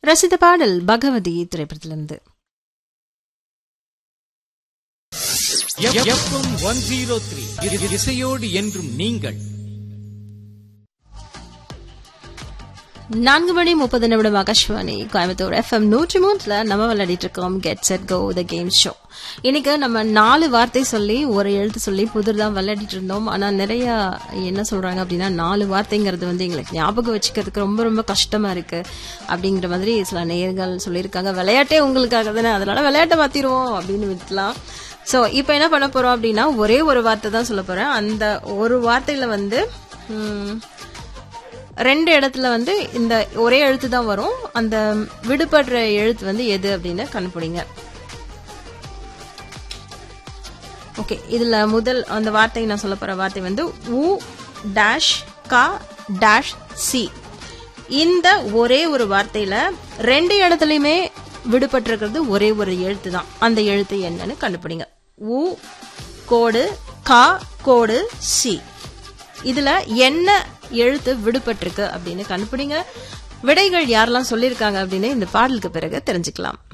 ரசித்த பாடல் பகவதி திரைப்படத்திலிருந்து எஃப்எம் ஒன் ஜீரோ த்ரீ இசையோடு என்றும் நீங்கள் நான்கு மணி முப்பது நிமிடம் ஆகாஷ்வாணி கோயம்புத்தூர் எஃப்எம் நூற்றி மூணுல நம்ம விளையாடிட்டு இருக்கோம் get set go the game show இன்னைக்கு நம்ம நாலு வார்த்தை சொல்லி ஒரு எழுத்து சொல்லி புதிர்தா விளையாடிட்டு இருந்தோம் ஆனா நிறைய என்ன சொல்றாங்க அப்படின்னா நாலு வார்த்தைங்கிறது வந்து எங்களுக்கு ஞாபகம் வச்சுக்கிறதுக்கு ரொம்ப ரொம்ப கஷ்டமா இருக்கு அப்படிங்கிற மாதிரி சில நேயர்கள் சொல்லியிருக்காங்க விளையாட்டே உங்களுக்காக தானே அதனால விளையாட்டை மாத்திருவோம் அப்படின்னு விட்டுலாம் ஸோ இப்போ என்ன பண்ண போறோம் அப்படின்னா ஒரே ஒரு வார்த்தை தான் சொல்ல போறேன் அந்த ஒரு வார்த்தையில வந்து ம், ரெண்டு இடத்துல வந்து இந்த ஒரே எழுத்து தான் வரும் அந்த விடுபடுற எழுத்து வந்து எது அப்படின்னு கண்டுபிடிங்க ஓகே இதுல முதல் அந்த வார்த்தை நான் சொல்ல போற வார்த்தை வந்து உ டேஷ் கா டேஷ் சி இந்த ஒரே ஒரு வார்த்தையில ரெண்டு இடத்துலயுமே விடுபட்டிருக்கிறது ஒரே ஒரு எழுத்து தான் அந்த எழுத்து என்னன்னு கண்டுபிடிங்க உ கோடு கா கோடு சி இதுல என்ன எழுத்து விடுபட்டிருக்கு அப்படின்னு கண்டுபிடிங்க விடைகள் யாரெல்லாம் சொல்லியிருக்காங்க அப்படின்னு இந்த பாடலுக்கு பிறகு தெரிஞ்சுக்கலாம்